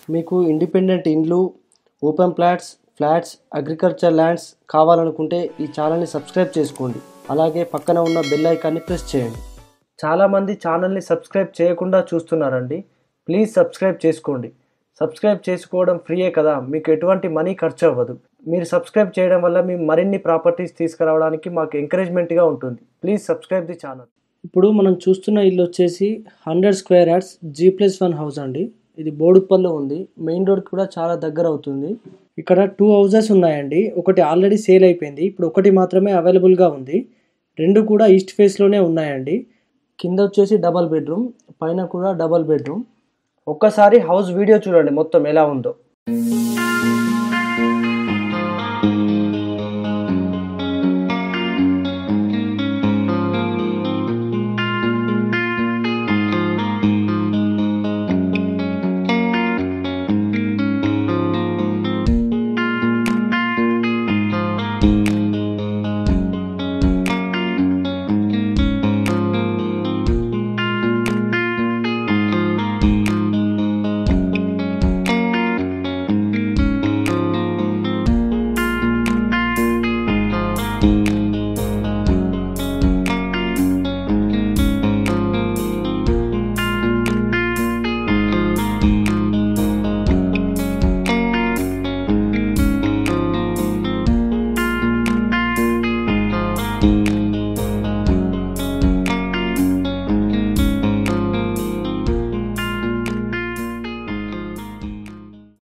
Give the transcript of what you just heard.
మీకు ఇండిపెండెంట్ ఇండ్లు open plots flats agriculture lands కావాలనుకుంటే ఈ ఛానల్ని సబ్స్క్రైబ్ చేసుకోండి అలాగే పక్కన ఉన్న బెల్ ఐకాన్ని ప్రెస్ చేయండి చాలామంది ఛానల్ని సబ్స్క్రైబ్ చేయకుండా చూస్తున్నారండి ప్లీజ్ సబ్స్క్రైబ్ చేసుకోండి సబ్స్క్రైబ్ చేసుకోవడం ఫ్రీయే కదా మీకు ఎటువంటి మనీ ఖర్చు అవ్వదు మీరు సబ్స్క్రైబ్ చేయడం వల్ల మేము మరిన్ని ప్రాపర్టీస్ తీసుకురావడానికి మాకు ఎంకరేజ్మెంట్గా ఉంటుంది ప్లీజ్ సబ్స్క్రైబ్ ది ఛానల్ ఇప్పుడు మనం చూస్తున్న ఇల్లు వచ్చేసి hundred square yards G plus one house అండి ఇది బోడుప్పల్లో ఉంది మెయిన్ రోడ్కి కూడా చాలా దగ్గర అవుతుంది ఇక్కడ టూ హౌజెస్ ఉన్నాయండి ఒకటి ఆల్రెడీ సేల్ అయిపోయింది ఇప్పుడు ఒకటి మాత్రమే అవైలబుల్గా ఉంది రెండు కూడా ఈస్ట్ ఫేస్లోనే ఉన్నాయండి కింద వచ్చేసి డబల్ బెడ్రూమ్ పైన కూడా డబల్ బెడ్రూమ్ ఒక్కసారి హౌస్ వీడియో చూడండి మొత్తం ఎలా ఉందో